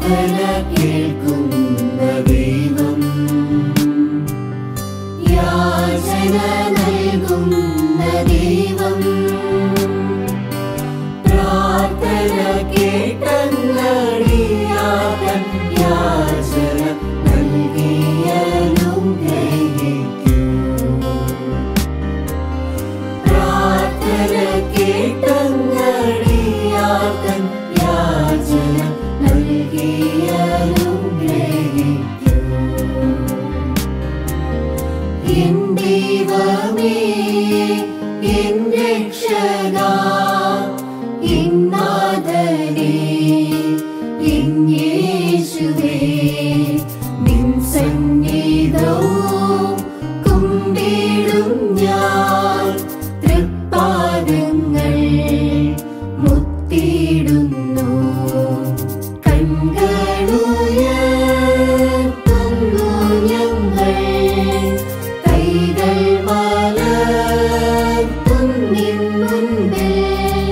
യാചന കേൾക്കുന്ന ദൈവം യാചന നൽകുന്ന ദൈവം പ്രാർത്ഥന കേട്ടങ്ങടിയാതൻ യാചന നൽകിയനുഗ്രഹിക്കൂ പ്രാർത്ഥന കേട്ടങ്ങടിയാതൻ യാചന നൽകിയനുഗ്രഹിക്കൂ എൻ ദൈവമേ എൻ രക്ഷകാ എൻ നാഥനേ എൻ യേശുവേ നിൻ സന്നിധവും കുമ്പിടും ഞാൻ തൃപ്പാദങ്ങൾ മുത്തിടുന്നു കൺകളുയർത്തുന്നു ഞങ്ങൾ കൈകൾ മലർത്തും നിൻ മുൻപിൽ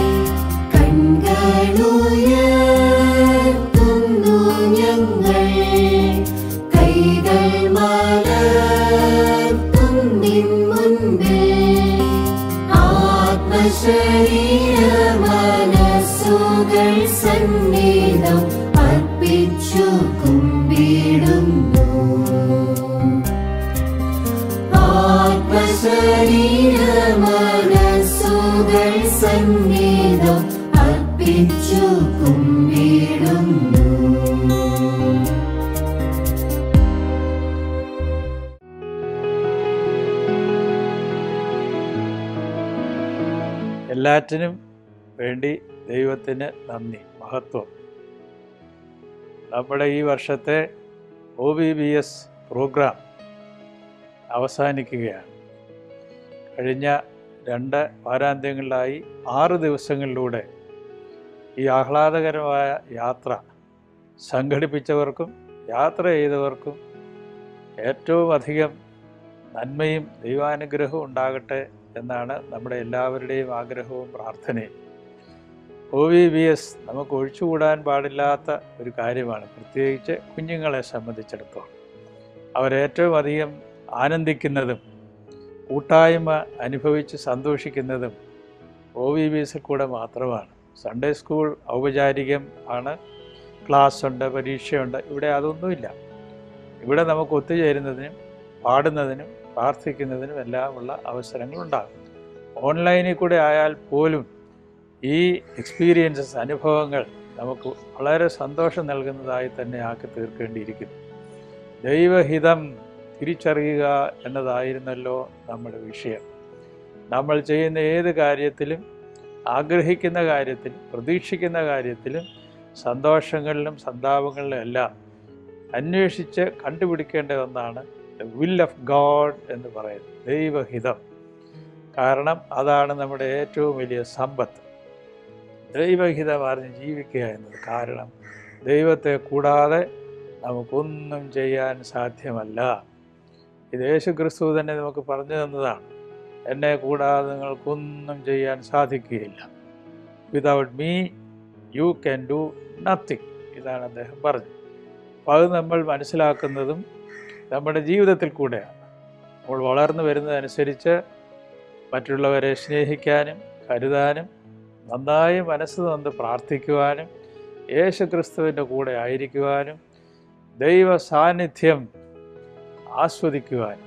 കൺകളുയർത്തുന്നു ഞങ്ങൾ കൈകൾ മലർത്തും നിൻ മുൻപിൽ ആത്മശരീര മനസ്സുകൾ സന്നിധം അർപ്പിച്ചു കുമ്പിടുന്നു ആത്മശരീര മനസ്സുകൾ സന്നിധം അർപ്പിച്ചു കുമ്പിടുന്നു എല്ലാറ്റിനും വേണ്ടി ദൈവത്തിന് നന്ദി മഹത്വം നമ്മുടെ ഈ വർഷത്തെ O B B S program അവസാനിക്കുകയാണ് കഴിഞ്ഞ രണ്ട് വാരാന്ത്യങ്ങളിലായി ആറ് ദിവസങ്ങളിലൂടെ ഈ ആഹ്ലാദകരമായ യാത്ര സംഘടിപ്പിച്ചവർക്കും യാത്ര ചെയ്തവർക്കും ഏറ്റവും അധികം നന്മയും ദൈവാനുഗ്രഹവും ഉണ്ടാകട്ടെ എന്നാണ് നമ്മുടെ എല്ലാവരുടെയും ആഗ്രഹവും പ്രാർത്ഥനയും ഒ വി ബി എസ് നമുക്ക് ഒഴിച്ചുകൂടാൻ പാടില്ലാത്ത ഒരു കാര്യമാണ് പ്രത്യേകിച്ച് കുഞ്ഞുങ്ങളെ സംബന്ധിച്ചിടത്തോളം അവരേറ്റവും അധികം ആനന്ദിക്കുന്നതും കൂട്ടായ്മ അനുഭവിച്ച് സന്തോഷിക്കുന്നതും ഒ വി ബി എസിൽ കൂടെ മാത്രമാണ് സൺഡേ സ്കൂൾ ഔപചാരികം ആണ് ക്ലാസ് ഉണ്ട് പരീക്ഷയുണ്ട് ഇവിടെ അതൊന്നുമില്ല ഇവിടെ നമുക്ക് ഒത്തുചേരുന്നതിനും പാടുന്നതിനും പ്രാർത്ഥിക്കുന്നതിനും എല്ലാമുള്ള അവസരങ്ങളുണ്ടാകും ഓൺലൈനിൽ കൂടെ ആയാൽ പോലും ഈ എക്സ്പീരിയൻസസ് അനുഭവങ്ങൾ നമുക്ക് വളരെ സന്തോഷം നൽകുന്നതായി തന്നെ ആക്കി തീർക്കേണ്ടിയിരിക്കുന്നു ദൈവഹിതം തിരിച്ചറിയുക എന്നതായിരുന്നല്ലോ നമ്മുടെ വിഷയം നമ്മൾ ചെയ്യുന്ന ഏത് കാര്യത്തിലും ആഗ്രഹിക്കുന്ന കാര്യത്തിലും പ്രതീക്ഷിക്കുന്ന കാര്യത്തിലും സന്തോഷങ്ങളിലും സന്താപങ്ങളിലും എല്ലാം അന്വേഷിച്ച് കണ്ടുപിടിക്കേണ്ട ഒന്നാണ് ദ വിൽ ഓഫ് ഗോഡ് എന്ന് പറയുന്നത് ദൈവഹിതം കാരണം അതാണ് നമ്മുടെ ഏറ്റവും വലിയ സമ്പത്ത് ദൈവഹിതം അറിഞ്ഞ് ജീവിക്കുക എന്നത് കാരണം ദൈവത്തെ കൂടാതെ നമുക്കൊന്നും ചെയ്യാൻ സാധ്യമല്ല ഇത് യേശു ക്രിസ്തു തന്നെ നമുക്ക് പറഞ്ഞു തന്നതാണ് എന്നെ കൂടാതെ നിങ്ങൾക്കൊന്നും ചെയ്യാൻ സാധിക്കുകയില്ല without me you can do nothing ഇതാണ് അദ്ദേഹം പറഞ്ഞത് അപ്പോൾ അത് നമ്മൾ മനസ്സിലാക്കുന്നതും നമ്മുടെ ജീവിതത്തിൽ കൂടെയാണ് നമ്മൾ വളർന്നു വരുന്നതനുസരിച്ച് മറ്റുള്ളവരെ സ്നേഹിക്കാനും കരുതാനും നന്നായി മനസ്സ് തന്ന് പ്രാർത്ഥിക്കുവാനും യേശു ക്രിസ്തുവിൻ്റെ കൂടെ ആയിരിക്കുവാനും ദൈവ സാന്നിധ്യം ആസ്വദിക്കുവാനും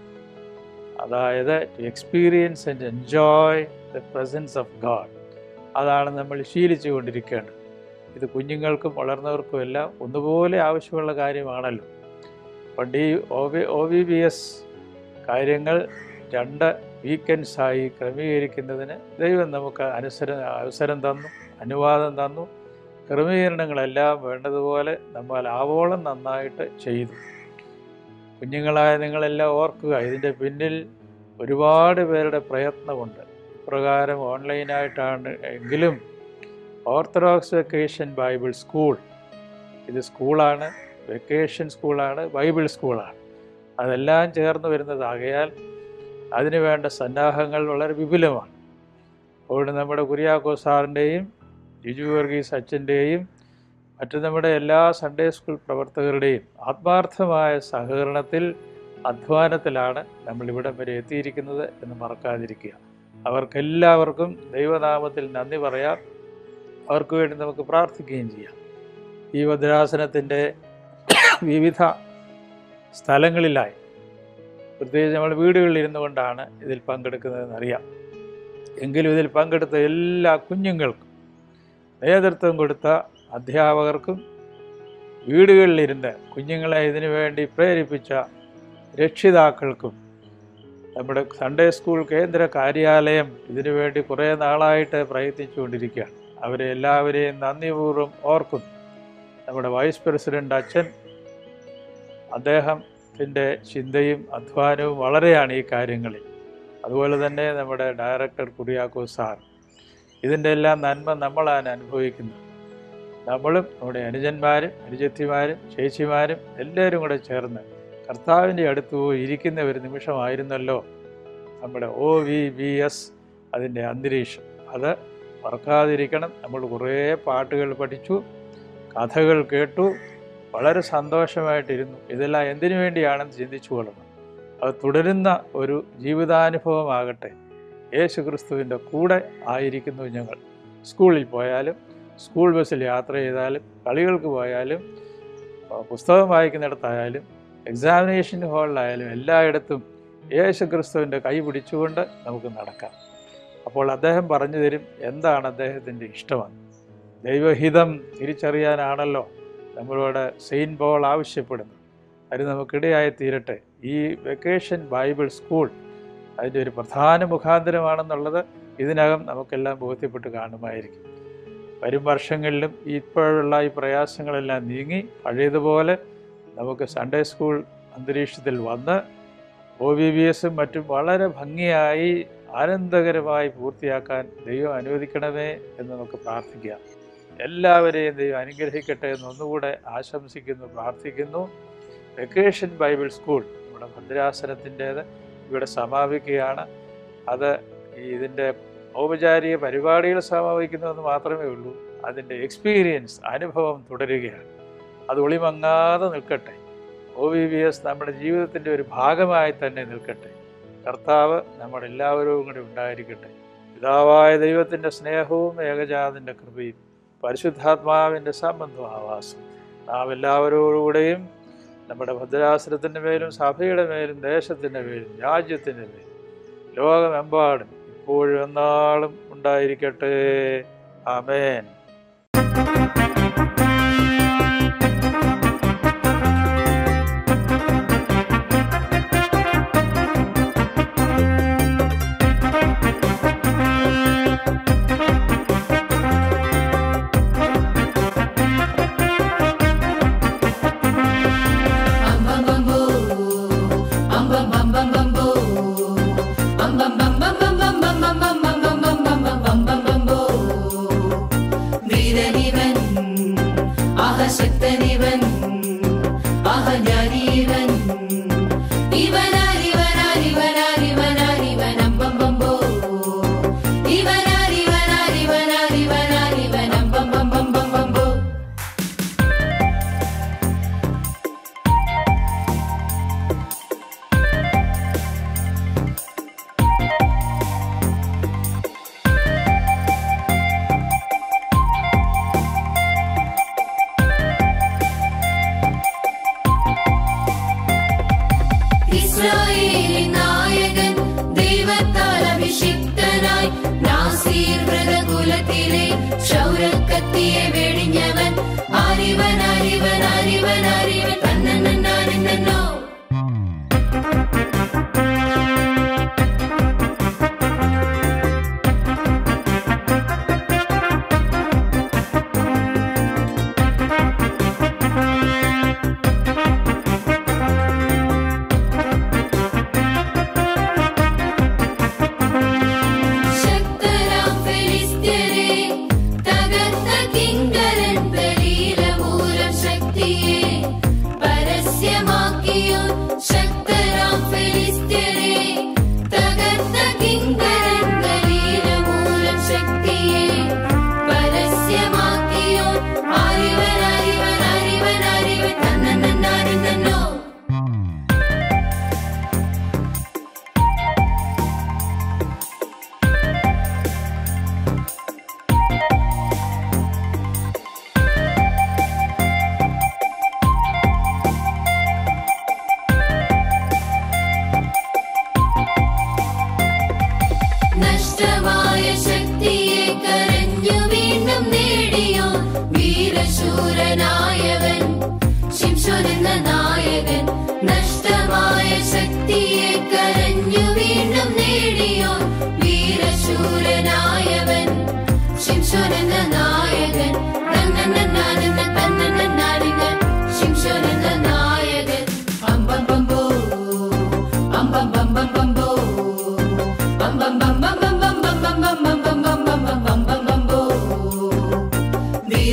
അതായത് to experience and enjoy the presence of God അതാണ് നമ്മൾ ശീലിച്ചു കൊണ്ടിരിക്കേണ്ടത് ഇത് കുഞ്ഞുങ്ങൾക്കും വളർന്നവർക്കും എല്ലാം ഒന്നുപോലെ ആവശ്യമുള്ള കാര്യമാണല്ലോ പണ്ട് ഈ O V O V B S കാര്യങ്ങൾ രണ്ട് വീക്കെൻഡ്സായി ക്രമീകരിക്കുന്നതിന് ദൈവം നമുക്ക് അനുസര അവസരം തന്നു അനുവാദം തന്നു ക്രമീകരണങ്ങളെല്ലാം വേണ്ടതുപോലെ നമ്മൾ ആവോളം നന്നായിട്ട് ചെയ്തു കുഞ്ഞുങ്ങളായ നിങ്ങളെല്ലാം ഓർക്കുക ഇതിൻ്റെ പിന്നിൽ ഒരുപാട് പേരുടെ പ്രയത്നമുണ്ട് ഇപ്രകാരം ഓൺലൈനായിട്ടാണ് എങ്കിലും ഓർത്തഡോക്സ് വെക്കേഷൻ ബൈബിൾ സ്കൂൾ ഇത് സ്കൂളാണ് വെക്കേഷൻ സ്കൂളാണ് ബൈബിൾ സ്കൂളാണ് അതെല്ലാം ചേർന്ന് വരുന്നതാകയാൽ അതിനു വേണ്ട സന്നാഹങ്ങൾ വളരെ വിപുലമാണ് അതുകൊണ്ട് നമ്മുടെ കുര്യാക്കോ സാറിൻ്റെയും ജിജു വർഗീസ് അച്ഛൻ്റെയും മറ്റ് നമ്മുടെ എല്ലാ സൺഡേ സ്കൂൾ പ്രവർത്തകരുടെയും ആത്മാർത്ഥമായ സഹകരണത്തിൽ അധ്വാനത്തിലാണ് നമ്മൾ ഇവിടം വരെ എത്തിയിരിക്കുന്നത് എന്ന് മറക്കാതിരിക്കുക അവർക്കെല്ലാവർക്കും ദൈവനാമത്തിൽ നന്ദി പറയാം അവർക്ക് വേണ്ടി നമുക്ക് പ്രാർത്ഥിക്കുകയും ചെയ്യാം ഈ ഭദ്രാസനത്തിൻ്റെ വിവിധ സ്ഥലങ്ങളിലായി പ്രത്യേകിച്ച് നമ്മൾ വീടുകളിൽ ഇരുന്നു കൊണ്ടാണ് ഇതിൽ പങ്കെടുക്കുന്നതെന്ന് അറിയാം എങ്കിലും ഇതിൽ പങ്കെടുത്ത എല്ലാ കുഞ്ഞുങ്ങൾക്കും നേതൃത്വം കൊടുത്ത അധ്യാപകർക്കും വീടുകളിലിരുന്ന് കുഞ്ഞുങ്ങളെ ഇതിനു വേണ്ടി പ്രേരിപ്പിച്ച രക്ഷിതാക്കൾക്കും നമ്മുടെ സൺഡേ സ്കൂൾ കേന്ദ്ര കാര്യാലയം ഇതിനു വേണ്ടി കുറേ നാളായിട്ട് പ്രയത്നിച്ചുകൊണ്ടിരിക്കുകയാണ് അവരെ എല്ലാവരെയും നന്ദിപൂർവ്വം ഓർക്കുന്നു നമ്മുടെ വൈസ് പ്രസിഡന്റ് അച്ഛൻ അദ്ദേഹത്തിൻ്റെ ചിന്തയും അധ്വാനവും വളരെയാണ് ഈ കാര്യങ്ങളിൽ അതുപോലെ തന്നെ നമ്മുടെ ഡയറക്ടർ കുറിയാക്കോ സാർ ഇതിൻ്റെ എല്ലാം നന്മ നമ്മളാണ് അനുഭവിക്കുന്നത് നമ്മളും നമ്മുടെ അനുജന്മാരും അനുജത്തിമാരും ചേച്ചിമാരും എല്ലാവരും കൂടെ ചേർന്ന് കർത്താവിൻ്റെ അടുത്ത് പോയി ഇരിക്കുന്ന ഒരു നിമിഷമായിരുന്നല്ലോ നമ്മുടെ ഒ വി ബി എസ് അതിൻ്റെ അന്തരീക്ഷം അത് മറക്കാതിരിക്കണം നമ്മൾ കുറേ പാട്ടുകൾ പഠിച്ചു കഥകൾ കേട്ടു വളരെ സന്തോഷമായിട്ടിരുന്നു ഇതെല്ലാം എന്തിനു വേണ്ടിയാണെന്ന് ചിന്തിച്ചു കൊള്ളണം അത് തുടരുന്ന ഒരു ജീവിതാനുഭവമാകട്ടെ യേശു ക്രിസ്തുവിൻ്റെ കൂടെ ആയിരിക്കുന്നു ഞങ്ങൾ സ്കൂളിൽ പോയാലും സ്കൂൾ ബസ്സിൽ യാത്ര ചെയ്താലും കളികൾക്ക് പോയാലും ആ, പുസ്തകം വായിക്കുന്നിടത്തായാലും എക്സാമിനേഷൻ ഹാളിലായാലും എല്ലായിടത്തും യേശു ക്രിസ്തുവിൻ്റെ കൈ പിടിച്ചുകൊണ്ട് നമുക്ക് നടക്കാം അപ്പോൾ അദ്ദേഹം പറഞ്ഞു തരും എന്താണ് അദ്ദേഹത്തിൻ്റെ ഇഷ്ടമെന്ന് ദൈവഹിതം തിരിച്ചറിയാനാണല്ലോ നമ്മളോട് സെയിൻറ്റ് പോൾ ആവശ്യപ്പെടുന്നത് അത് നമുക്കിടയായി തീരട്ടെ ഈ വെക്കേഷൻ ബൈബിൾ സ്കൂൾ അതിൻ്റെ ഒരു പ്രധാന മുഖാന്തരമാണെന്നുള്ളത് ഇതിനകം നമുക്കെല്ലാം ബോധ്യപ്പെട്ട് കാണുമായിരിക്കും വരും വർഷങ്ങളിലും ഇപ്പോഴുള്ള ഈ പ്രയാസങ്ങളെല്ലാം നീങ്ങി പഴയതുപോലെ നമുക്ക് സൺഡേ സ്കൂൾ അന്തരീക്ഷത്തിൽ വന്ന് ഒ ബി ബി എസും മറ്റും വളരെ ഭംഗിയായി ആനന്ദകരമായി പൂർത്തിയാക്കാൻ ദൈവം അനുവദിക്കണമേ എന്ന് നമുക്ക് പ്രാർത്ഥിക്കാം എല്ലാവരെയും ദൈവം അനുഗ്രഹിക്കട്ടെ എന്ന് ഒന്നുകൂടെ ആശംസിക്കുന്നു പ്രാർത്ഥിക്കുന്നു വെക്കേഷൻ ബൈബിൾ സ്കൂൾ നമ്മുടെ ഭദ്രാസനത്തിൻ്റേത് ഇവിടെ സമാപിക്കുകയാണ് അത് ഈ ഇതിൻ്റെ ഔപചാരിക പരിപാടികൾ സമാപിക്കുന്നതെന്ന് മാത്രമേ ഉള്ളൂ അതിൻ്റെ എക്സ്പീരിയൻസ് അനുഭവം തുടരുകയാണ് അത് ഒളിമങ്ങാതെ നിൽക്കട്ടെ ഒ വി ബി എസ് നമ്മുടെ ജീവിതത്തിൻ്റെ ഒരു ഭാഗമായി തന്നെ നിൽക്കട്ടെ കർത്താവ് നമ്മുടെ എല്ലാവരും കൂടി ഉണ്ടായിരിക്കട്ടെ പിതാവായ ദൈവത്തിൻ്റെ സ്നേഹവും ഏകജാതിൻ്റെ കൃപയും പരിശുദ്ധാത്മാവിൻ്റെ സംബന്ധം ആവാസം നാം എല്ലാവരോടുകൂടെയും നമ്മുടെ ഭദ്രാസനത്തിൻ്റെ മേലും സഭയുടെ മേലും ദേശത്തിൻ്റെ മേലും രാജ്യത്തിൻ്റെ മേലും ലോകമെമ്പാടും ഇപ്പോഴും എന്നാളും ഉണ്ടായിരിക്കട്ടെ ആമേൻ ധീരനിവൻ ആഹശക്തനിവൻ ആഹജ്ഞാനീവൻ ഇവനാരിവനാരിവനാരിവനാരിവൻ അമ്പമ്പമ്പോ ഇവനാരിവനാരിവനാരിവനാരിവൻ അമ്പമ്പമ്പമ്പമ്പോ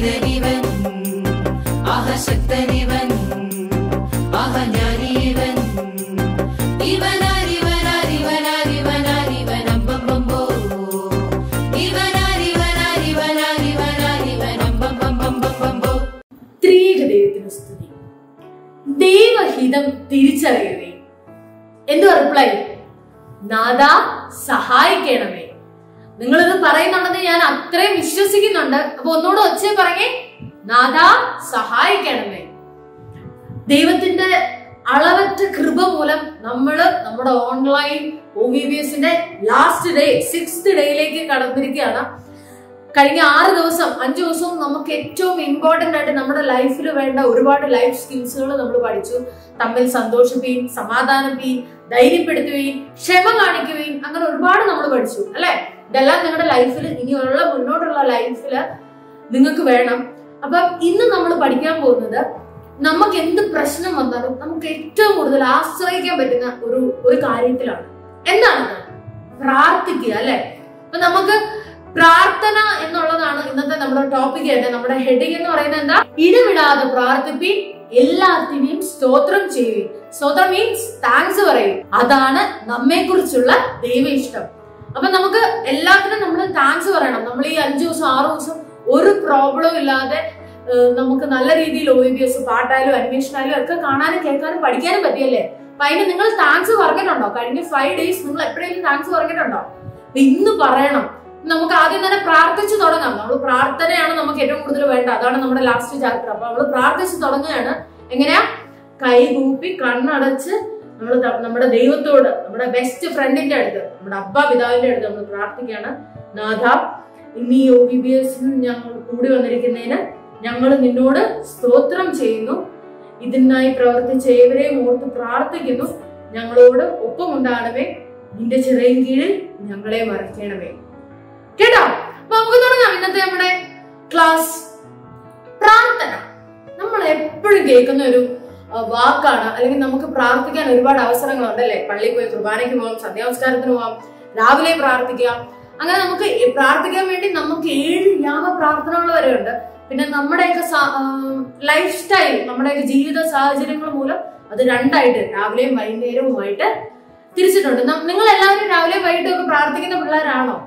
ബലനിവൻ ആഹശക്തനിവൻ ആഹജ്ഞാനീവൻ ഇവനാരിവനാരിവനാരിവനാരിവനമ്പമ്പമ്പോ ഇവനാരിവനാരിവനാരിവനാരിവനമ്പമ്പമ്പമ്പമ്പോ ത്രിയേക ദൈവത്തിന് സ്തുതി ദൈവഹിതം തിരിച്ചറിയുകയും എന്തു റിപ്ലൈ നാദ സഹായിക്കണമേ നിങ്ങളിത് പറയുന്നുണ്ടെന്ന് ഞാൻ അത്രയും വിശ്വസിക്കുന്നുണ്ട് അപ്പൊ ഒന്നുകൂടെ ഒച്ചേ പറയേ നാദ സഹായിക്കണമേ ദൈവത്തിന്റെ അളവറ്റ കൃപ മൂലം നമ്മള് നമ്മുടെ ഓൺലൈൻ ഒ വി ബി എസിന്റെ ലാസ്റ്റ് ഡേ സിക്സ്ത് ഡേയിലേക്ക് കടന്നിരിക്കുകയാണ് കഴിഞ്ഞ ആറ് ദിവസം അഞ്ചു ദിവസവും നമുക്ക് ഏറ്റവും ഇമ്പോർട്ടന്റ് ആയിട്ട് നമ്മുടെ ലൈഫിൽ വേണ്ട ഒരുപാട് ലൈഫ് സ്കിൽസുകൾ നമ്മൾ പഠിച്ചു തമ്മിൽ സന്തോഷിക്കുകയും സമാധാനിക്കുകയും ധൈര്യപ്പെടുത്തുകയും ക്ഷമ കാണിക്കുകയും അങ്ങനെ ഒരുപാട് നമ്മൾ പഠിച്ചു അല്ലെ ഇതെല്ലാം നിങ്ങളുടെ ലൈഫിൽ ഇനിയുള്ള മുന്നോട്ടുള്ള ലൈഫിൽ നിങ്ങൾക്ക് വേണം അപ്പം ഇന്ന് നമ്മൾ പഠിക്കാൻ പോകുന്നത് നമുക്ക് എന്ത് പ്രശ്നം വന്നാലും നമുക്ക് ഏറ്റവും കൂടുതൽ ആശ്രയിക്കാൻ പറ്റുന്ന ഒരു ഒരു കാര്യത്തിലാണ് എന്താണ് പ്രാർത്ഥിക്കുക അല്ലെ അപ്പൊ നമുക്ക് പ്രാർത്ഥന എന്നുള്ളതാണ് ഇന്നത്തെ നമ്മുടെ ടോപ്പിക് ആയിട്ട് നമ്മുടെ ഹെഡിങ് എന്ന് പറയുന്നത് എന്താ ഇടവിടാതെ പ്രാർത്ഥിപ്പിൻ എല്ലാത്തിനെയും സ്തോത്രം ചെയ്യുകയും സ്തോത്രം മീൻസ് താങ്ക്സ് പറയും അതാണ് നമ്മെ കുറിച്ചുള്ള ദൈവ ഇഷ്ടം അപ്പൊ നമുക്ക് എല്ലാത്തിനും നമ്മൾ താങ്ക്സ് പറയണം നമ്മൾ ഈ അഞ്ചു ദിവസം ആറു ദിവസം ഒരു പ്രോബ്ലം ഇല്ലാതെ ഏഹ്, നമുക്ക് നല്ല രീതിയിൽ ഒ ബി എസ് പാട്ടായാലും അനിമേഷൻ ആയാലും ഒക്കെ കാണാനും കേൾക്കാനും പഠിക്കാനും പറ്റിയല്ലേ അപ്പൊ അതിന് നിങ്ങൾ താങ്ക്സ് പറഞ്ഞിട്ടുണ്ടോ കഴിഞ്ഞ ഫൈവ് ഡേയ്സ് നിങ്ങൾ എപ്പോഴെങ്കിലും താങ്ക്സ് പറഞ്ഞിട്ടുണ്ടോ അപ്പൊ ഇന്ന് പറയണം നമുക്ക് ആദ്യം തന്നെ പ്രാർത്ഥിച്ചു തുടങ്ങാം നമ്മൾ പ്രാർത്ഥനയാണ് നമുക്ക് ഏറ്റവും കൂടുതൽ വേണ്ട അതാണ് നമ്മുടെ ലാസ്റ്റ് ചാപ്റ്റർ അപ്പൊ നമ്മൾ പ്രാർത്ഥിച്ചു തുടങ്ങുകയാണ് എങ്ങനെയാ കൈകൂപ്പി കണ്ണടച്ച് നമ്മൾ നമ്മുടെ ദൈവത്തോട് നമ്മുടെ ബെസ്റ്റ് ഫ്രണ്ടിന്റെ അടുത്ത് നമ്മുടെ അബ്ബ പിതാവിന്റെ അടുത്ത് നമ്മൾ പ്രാർത്ഥിക്കുകയാണ് നാഥ ഇന്ന് ഈ ഒ ബി ബി എസിൽ ഞങ്ങൾ കൂടി വന്നിരിക്കുന്നതിന് ഞങ്ങൾ നിന്നോട് സ്തോത്രം ചെയ്യുന്നു ഇതിനായി പ്രവർത്തിച്ച ഏവരെയും ഓർത്ത് പ്രാർത്ഥിക്കുന്നു ഞങ്ങളോട് ഒപ്പമുണ്ടാകണമേ നിന്റെ ചെറിയ കീഴിൽ ഞങ്ങളെ മറക്കണമേ കേട്ടോ അപ്പൊ നമുക്ക് തുടങ്ങാം ഇന്നത്തെ നമ്മുടെ ക്ലാസ് പ്രാർത്ഥന നമ്മൾ എപ്പോഴും കേൾക്കുന്ന ഒരു ആ, വാക്കാണ് അല്ലെങ്കിൽ നമുക്ക് പ്രാർത്ഥിക്കാൻ ഒരുപാട് അവസരങ്ങളുണ്ട് അല്ലെ പള്ളിയിൽ പോയി കുർബാനയ്ക്ക് പോകാം സന്ധ്യാനമസ്കാരത്തിന് പോകാം രാവിലെ പ്രാർത്ഥിക്കാം അങ്ങനെ നമുക്ക് ഈ പ്രാർത്ഥിക്കാൻ വേണ്ടി നമുക്ക് ഏഴ് യാമ പ്രാർത്ഥനകൾ വരെ ഉണ്ട് പിന്നെ നമ്മുടെയൊക്കെ ലൈഫ് സ്റ്റൈൽ നമ്മുടെയൊക്കെ ജീവിത സാഹചര്യങ്ങൾ മൂലം അത് രണ്ടായിട്ട് രാവിലെയും വൈകുന്നേരവുമായിട്ട് തിരിച്ചിട്ടുണ്ട് നിങ്ങൾ എല്ലാവരും രാവിലെയും വൈകിട്ടും ഒക്കെ പ്രാർത്ഥിക്കുന്ന പിള്ളേരാണോ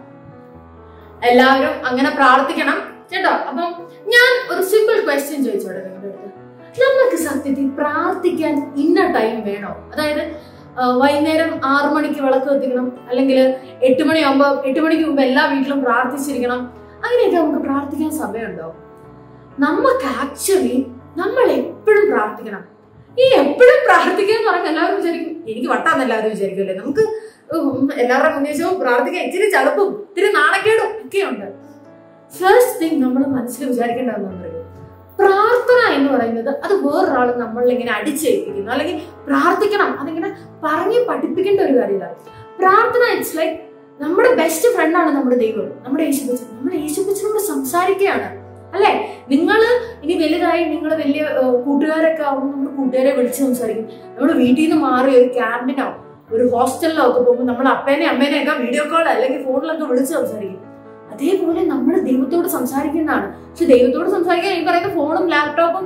എല്ലാവരും അങ്ങനെ പ്രാർത്ഥിക്കണം കേട്ടോ അപ്പം ഞാൻ ഒരു സിമ്പിൾ ക്വസ്റ്റ്യൻ ചോദിച്ചോട്ടെ നിങ്ങളുടെ അടുത്ത് നമുക്ക് സത്യത്തിൽ പ്രാർത്ഥിക്കാൻ ഇന്ന ടൈം വേണോ അതായത് ആ, വൈകുന്നേരം ആറു മണിക്ക് വിളക്ക് കത്തിക്കണം അല്ലെങ്കിൽ എട്ട് മണിയാകുമ്പോ എട്ട് മണിക്ക് മുമ്പ് എല്ലാ വീട്ടിലും പ്രാർത്ഥിച്ചിരിക്കണം അങ്ങനെയൊക്കെ നമുക്ക് പ്രാർത്ഥിക്കാൻ സമയമുണ്ടോ നമുക്ക് ആക്ച്വലി നമ്മൾ എപ്പോഴും പ്രാർത്ഥിക്കണം ഈ എപ്പോഴും പ്രാർത്ഥിക്കുക എന്ന് പറഞ്ഞാൽ എല്ലാവരും വിചാരിക്കും എനിക്ക് വട്ടാന്ന് എല്ലാവരും വിചാരിക്കുമല്ലേ നമുക്ക് ഉം, എല്ലാവരുടെ മുന്നേശവും പ്രാർത്ഥിക്കാൻ ഇച്ചിരി ചടപ്പും ഇത്തിരി നാണക്കേടും ഒക്കെയുണ്ട് ഫസ്റ്റ് തിങ് നമ്മൾ മനസ്സിൽ വിചാരിക്കേണ്ടതെന്ന് പറയും പ്രാർത്ഥന എന്ന് പറയുന്നത് അത് വേറൊരാൾ നമ്മളിൽ ഇങ്ങനെ അടിച്ചേൽപ്പിക്കുന്നു അല്ലെങ്കിൽ പ്രാർത്ഥിക്കണം അതിങ്ങനെ പറഞ്ഞ് പഠിപ്പിക്കേണ്ട ഒരു കാര്യമില്ല പ്രാർത്ഥന ഇറ്റ്സ് ലൈക്ക് നമ്മുടെ ബെസ്റ്റ് ഫ്രണ്ടാണ് നമ്മുടെ ദൈവം നമ്മുടെ യേശുപ്പച്ചൻ നമ്മുടെ യേശുപ്പച്ചനോട് സംസാരിക്കുകയാണ് അല്ലെ നിങ്ങൾ ഇനി വലുതായി നിങ്ങൾ വലിയ ഏഹ്, കൂട്ടുകാരൊക്കെ ആവുമ്പോൾ നമ്മുടെ കൂട്ടുകാരെ വിളിച്ച് സംസാരിക്കും നമ്മൾ വീട്ടിൽ നിന്ന് മാറി ഒരു ക്യാമ്പിനോ ഒരു ഹോസ്റ്റലിലോ ഒക്കെ പോകുമ്പോൾ നമ്മൾ അപ്പേനെ അമ്മേനെ ഒക്കെ വീഡിയോ കോൾ അല്ലെങ്കിൽ ഫോണിലൊക്കെ വിളിച്ച് സംസാരിക്കും അതേപോലെ നമ്മൾ ദൈവത്തോട് സംസാരിക്കുന്നതാണ് പക്ഷെ ദൈവത്തോട് സംസാരിക്കാൻ ഈ പറയുന്ന ഫോണും ലാപ്ടോപ്പും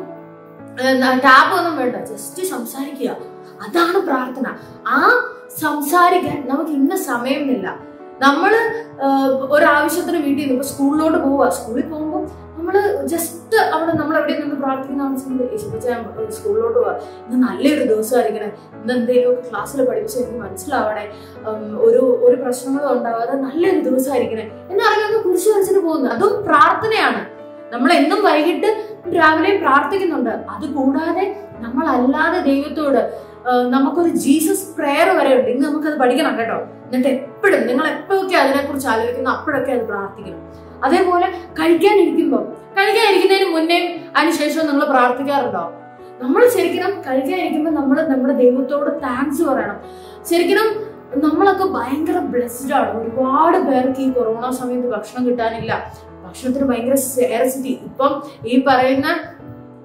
ടാബും ഒന്നും വേണ്ട ജസ്റ്റ് സംസാരിക്കുക അതാണ് പ്രാർത്ഥന ആ സംസാരിക്കാൻ നമുക്ക് ഇന്ന സമയമില്ല നമ്മള് ആഹ്, ഒരാവശ്യത്തിന് വീട്ടിൽ നിന്ന് ഇപ്പൊ സ്കൂളിലോട്ട് പോവുക സ്കൂളിൽ പോകുമ്പോൾ നമ്മള് ജസ്റ്റ് അവിടെ നമ്മൾ എവിടെ നിന്ന് പ്രാർത്ഥിക്കുന്ന സമയത്ത് യേശുപ്പച്ച ഞാൻ സ്കൂളിലോട്ട് പോവാ ഇന്ന് നല്ലൊരു ദിവസമായിരിക്കണേ ഇന്ന് എന്തെങ്കിലും ക്ലാസ്സിൽ പഠിപ്പിച്ച് എനിക്ക് മനസ്സിലാവണേ ഉം, ഒരു ഒരു പ്രശ്നങ്ങളും ഉണ്ടാവാതെ നല്ലൊരു ദിവസമായിരിക്കണേ എന്നറിയാതെ കുരിശ് വരച്ചിട്ട് പോകുന്നു അതും പ്രാർത്ഥനയാണ് നമ്മൾ എന്നും വൈകിട്ട് രാവിലെ പ്രാർത്ഥിക്കുന്നുണ്ട് അത് കൂടാതെ നമ്മൾ അല്ലാതെ ദൈവത്തോട് ആ, നമുക്കൊരു ജീസസ് പ്രെയർ വരെ ഉണ്ട് ഇന്ന് നമുക്കത് പഠിക്കണം കേട്ടോ എന്നിട്ട് എപ്പോഴും നിങ്ങൾ എപ്പോഴൊക്കെ അതിനെക്കുറിച്ച് ആലോചിക്കുന്നു അപ്പോഴൊക്കെ അത് പ്രാർത്ഥിക്കണം അതേപോലെ കഴിക്കാനിരിക്കുമ്പോൾ കഴിക്കാനിരിക്കുന്നതിന് മുന്നേ അതിനുശേഷം നിങ്ങൾ പ്രാർത്ഥിക്കാറുണ്ടോ നമ്മൾ ശരിക്കും കഴിക്കാനിരിക്കുമ്പോൾ നമ്മൾ നമ്മുടെ ദൈവത്തോട് താങ്ക്സ് പറയണം ശരിക്കും നമ്മളൊക്കെ ഭയങ്കര ബ്ലെസ്ഡ് ആണ് ഒരുപാട് പേർക്ക് ഈ കൊറോണ സമയത്ത് ഭക്ഷണം കിട്ടാനില്ല ഭക്ഷണത്തിന് ഭയങ്കര സ്കേർസിറ്റി ഇപ്പം ഈ പറയുന്ന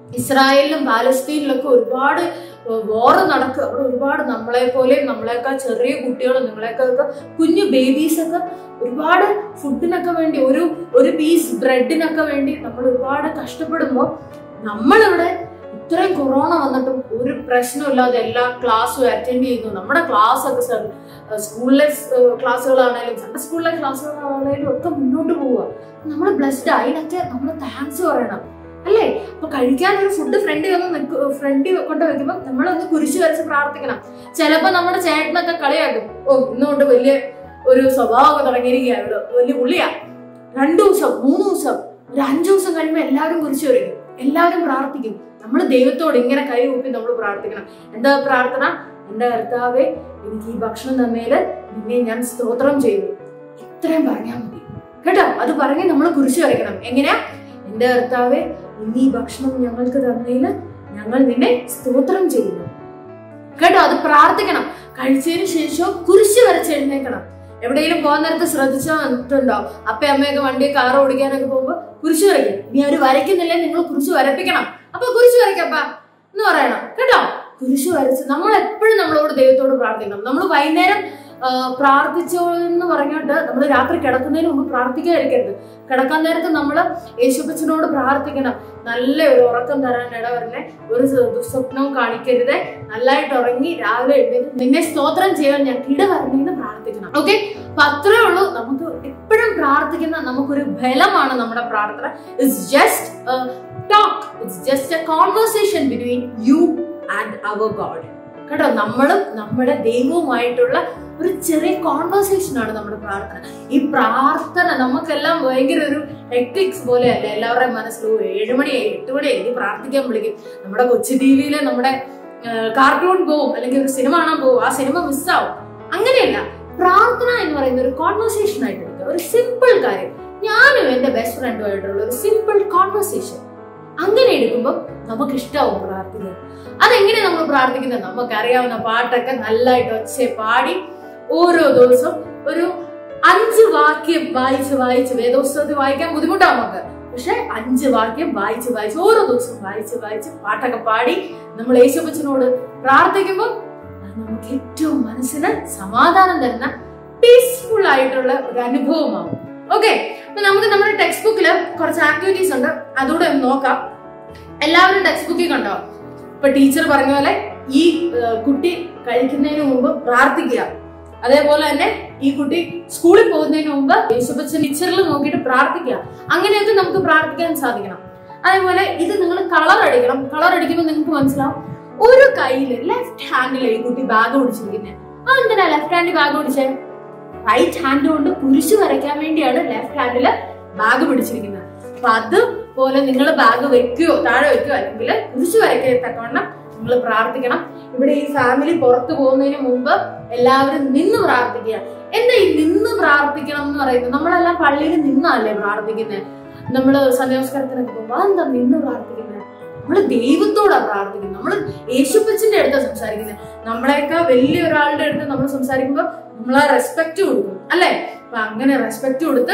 ഇസ്രായേലിലും പാലസ്തീനിലൊക്കെ ഒരുപാട് വോറ് നടക്കുക അവിടെ ഒരുപാട് നമ്മളെ പോലെയും നമ്മളെക്കാൾ ചെറിയ കുട്ടികളും നിങ്ങളെക്കാൾ കുഞ്ഞു ബേബീസ് ഒക്കെ ഒരുപാട് ഫുഡിനൊക്കെ വേണ്ടി ഒരു ഒരു പീസ് ബ്രെഡിനൊക്കെ വേണ്ടി നമ്മൾ ഒരുപാട് കഷ്ടപ്പെടുമ്പോൾ നമ്മളിവിടെ ഇത്രയും കൊറോണ വന്നിട്ടും ഒരു പ്രശ്നമില്ലാതെ എല്ലാ ക്ലാസ്സും അറ്റൻഡ് ചെയ്യുന്നു നമ്മുടെ ക്ലാസ് ഒക്കെ സർ സ്കൂളിലെ ക്ലാസ്സുകളാണേലും സൺഡേ സ്കൂളിലെ ക്ലാസ്സുകളാണേലും ഒക്കെ മുന്നോട്ട് പോവുക നമ്മൾ ബ്ലെസ്ഡ് അതിനൊക്കെ നമ്മൾ താങ്ക്സ് പറയണം അല്ലേ അപ്പൊ കഴിക്കാൻ ഒരു ഫുഡ് ഫ്രണ്ടിൽ വന്ന് നിൽക്കു ഫ്രണ്ടിൽ കൊണ്ട് വെക്കുമ്പോൾ നമ്മളൊന്ന് കുരിശ് വരച്ച് പ്രാർത്ഥിക്കണം ചിലപ്പോ നമ്മുടെ ചേട്ടനൊക്കെ കളിയാക്കും ഓ ഇന്നുകൊണ്ട് വലിയ ഒരു സ്വഭാവമൊക്കെ തുടങ്ങിയിരിക്കുകയാണ് ഇവിടെ വലിയ പുള്ളിയാ രണ്ടു ദിവസം മൂന്ന് ദിവസം ഒരു അഞ്ചു ദിവസം കഴിയുമ്പോൾ എല്ലാവരും കുരിശ് വരയ്ക്കും എല്ലാവരും പ്രാർത്ഥിക്കും നമ്മൾ ദൈവത്തോട് ഇങ്ങനെ കൈ കൂപ്പി നമ്മൾ പ്രാർത്ഥിക്കണം എന്താ പ്രാർത്ഥന എന്റെ കർത്താവെ എനിക്ക് ഈ ഭക്ഷണം തന്നേല് നിന്നെ ഞാൻ സ്തോത്രം ചെയ്യുന്നു ഇത്രയും പറഞ്ഞാൽ മതി കേട്ടോ അത് പറഞ്ഞ് നമ്മൾ കുരിശ് വരയ്ക്കണം എങ്ങനെയാ എന്റെ കർത്താവെ ഇന്ന് ഈ ഭക്ഷണം ഞങ്ങൾക്ക് തന്നതിന് ഞങ്ങൾ നിന്നെ സ്തോത്രം ചെയ്യുന്നു കേട്ടോ അത് പ്രാർത്ഥിക്കണം കഴിച്ചതിന് ശേഷം കുരിശ് വരച്ച് എഴുന്നേക്കണം എവിടെയെങ്കിലും പോകാൻ നേരത്ത് ശ്രദ്ധിച്ചിട്ടുണ്ടോ അപ്പ അമ്മയൊക്കെ വണ്ടി കാർ ഓടിക്കാനൊക്കെ പോകുമ്പോ കുരിശ് വരയ്ക്കും ഇനി അവര് വരയ്ക്കുന്നില്ലേ നിങ്ങൾ കുരിശ് വരപ്പിക്കണം അപ്പൊ കുരിശ് വരയ്ക്കപ്പ എന്ന് പറയണം കേട്ടോ കുരിശ് വരച്ച് നമ്മൾ എപ്പോഴും നമ്മളോട് ദൈവത്തോട് പ്രാർത്ഥിക്കണം നമ്മൾ വൈകുന്നേരം ആ, പ്രാർത്ഥിച്ചോ എന്ന് പറഞ്ഞിട്ട് നമ്മൾ രാത്രി കിടക്കുന്നതിന് മുമ്പ് പ്രാർത്ഥിക്കാതിരിക്കരുത് കിടക്കാൻ നേരത്ത് നമ്മൾ യേശുപ്പച്ചനോട് പ്രാർത്ഥിക്കണം നല്ല ഒരു ഉറക്കം തരാൻ ഇടവരണേ ഒരു സ- ദുസ്വപ്നവും കാണിക്കരുത് നല്ലതായിട്ട് ഉറങ്ങി രാവിലെ എഴുന്നേറ്റ് നിന്നെ സ്തോത്രം ചെയ്യാൻ ഞാൻ ഇടവരണേന്ന് പ്രാർത്ഥിക്കണം ഓക്കെ അപ്പൊ അത്രേ ഉള്ളൂ നമുക്ക് എപ്പോഴും പ്രാർത്ഥിക്കുന്ന നമുക്കൊരു ബലമാണ് നമ്മുടെ പ്രാർത്ഥന it's just talk it's just a conversation between you and our God കേട്ടോ നമ്മളും നമ്മുടെ ദൈവവുമായിട്ടുള്ള ഒരു ചെറിയ കോൺവെർസേഷൻ ആണ് നമ്മുടെ പ്രാർത്ഥന ഈ പ്രാർത്ഥന നമുക്കെല്ലാം ഭയങ്കര ഒരു ഹെക്ടിക്സ് പോലെയല്ല എല്ലാവരുടെയും മനസ്സിൽ "ഓ, ഏഴ് മണിയായി എട്ട് മണിയായി ഇനി പ്രാർത്ഥിക്കാൻ വിളിക്കും നമ്മുടെ കൊച്ചു ടി വിയില് നമ്മുടെ കാർട്ടൂൺ പോവും അല്ലെങ്കിൽ ഒരു സിനിമ കാണാൻ പോവും ആ സിനിമ മിസ്സാവും അങ്ങനെയല്ല പ്രാർത്ഥന എന്ന് പറയുന്ന ഒരു കോൺവെർസേഷൻ ആയിട്ട് എടുക്കുക ഒരു സിമ്പിൾ കാര്യം ഞാനും എന്റെ ബെസ്റ്റ് ഫ്രണ്ടുമായിട്ടുള്ള ഒരു സിമ്പിൾ കോൺവെർസേഷൻ അങ്ങനെ എടുക്കുമ്പോൾ നമുക്ക് ഇഷ്ടാവും പ്രാർത്ഥിക്കാൻ അതെങ്ങനെ നമ്മൾ പ്രാർത്ഥിക്കുന്നത് നമുക്കറിയാവുന്ന പാട്ടൊക്കെ നല്ലതായിട്ട് ഒച്ച പാടി ഓരോ ദിവസവും ഒരു അഞ്ച് വാക്യം വായിച്ച് വായിച്ച് വേദോത്സവത്തിൽ വായിക്കാൻ ബുദ്ധിമുട്ടാണ് നമുക്ക് പക്ഷെ അഞ്ച് വാക്യം വായിച്ച് വായിച്ച് ഓരോ ദിവസവും വായിച്ച് വായിച്ച് പാട്ടൊക്കെ പാടി നമ്മൾ യേശുപ്പച്ചനോട് പ്രാർത്ഥിക്കുമ്പോൾ അത് നമുക്ക് ഏറ്റവും മനസ്സിന് സമാധാനം തരുന്ന പീസ്ഫുൾ ആയിട്ടുള്ള ഒരു അനുഭവമാവും ഓക്കെ അപ്പൊ നമുക്ക് നമ്മുടെ ടെക്സ്റ്റ് ബുക്കിൽ കുറച്ച് ആക്ടിവിറ്റീസ് ഉണ്ട് അതുകൂടെ ഒന്ന് നോക്കാം എല്ലാവരും ടെക്സ്റ്റ് ബുക്കിൽ കണ്ടോ ഇപ്പൊ ടീച്ചർ പറഞ്ഞ പോലെ ഈ ഏഹ്, കുട്ടി കഴിക്കുന്നതിന് മുമ്പ് പ്രാർത്ഥിക്കുക അതേപോലെ തന്നെ ഈ കുട്ടി സ്കൂളിൽ പോകുന്നതിന് മുമ്പ് യേശുപ്പച്ചൻ ടീച്ചറിൽ നോക്കിയിട്ട് പ്രാർത്ഥിക്കുക അങ്ങനെയൊക്കെ നമുക്ക് പ്രാർത്ഥിക്കാൻ സാധിക്കണം അതേപോലെ ഇത് നിങ്ങൾ കളർ അടിക്കണം കളർ അടിക്കുമ്പോൾ നിങ്ങൾക്ക് മനസ്സിലാവും ഒരു കയ്യില് ലെഫ്റ്റ് ഹാൻഡിൽ ഈ കുട്ടി ബാഗ് പിടിച്ചിരിക്കുന്നത് ആ എന്തിനാ ലെഫ്റ്റ് ഹാൻഡിൽ ബാഗ് പിടിച്ചേ റൈറ്റ് ഹാൻഡ് കൊണ്ട് കുരിശ് വരയ്ക്കാൻ വേണ്ടിയാണ് ലെഫ്റ്റ് ഹാൻഡില് ബാഗ് പിടിച്ചിരിക്കുന്നത് അപ്പൊ അതുപോലെ നിങ്ങൾ ബാഗ് വെക്കുകയോ താഴെ വെക്കുകയോ അല്ലെങ്കിൽ കുരിശ് വരയ്ക്കത്തക്കവണ്ണം നിങ്ങൾ പ്രാർത്ഥിക്കണം ഇവിടെ ഈ ഫാമിലി പുറത്തു പോകുന്നതിന് മുമ്പ് എല്ലാവരും നിന്ന് പ്രാർത്ഥിക്കുക എന്താ ഈ നിന്ന് പ്രാർത്ഥിക്കണം എന്ന് പറയുന്നത് നമ്മളെല്ലാം പള്ളിയിൽ നിന്നല്ലേ പ്രാർത്ഥിക്കുന്നത് നമ്മള് സന്യാസകരത്തിനൊക്കെ പോകുമ്പോൾ അതെന്താ നിന്ന് പ്രാർത്ഥിക്കുന്നത് നമ്മള് ദൈവത്തോടാ പ്രാർത്ഥിക്കുന്നത് നമ്മൾ യേശുപ്പച്ചിന്റെ അടുത്താ സംസാരിക്കുന്നത് നമ്മളെയൊക്കെ വലിയ ഒരാളുടെ അടുത്ത് നമ്മൾ സംസാരിക്കുമ്പോൾ നമ്മൾ ആ റെസ്പെക്ട് കൊടുക്കും അല്ലെ അപ്പൊ അങ്ങനെ റെസ്പെക്ട് കൊടുത്ത്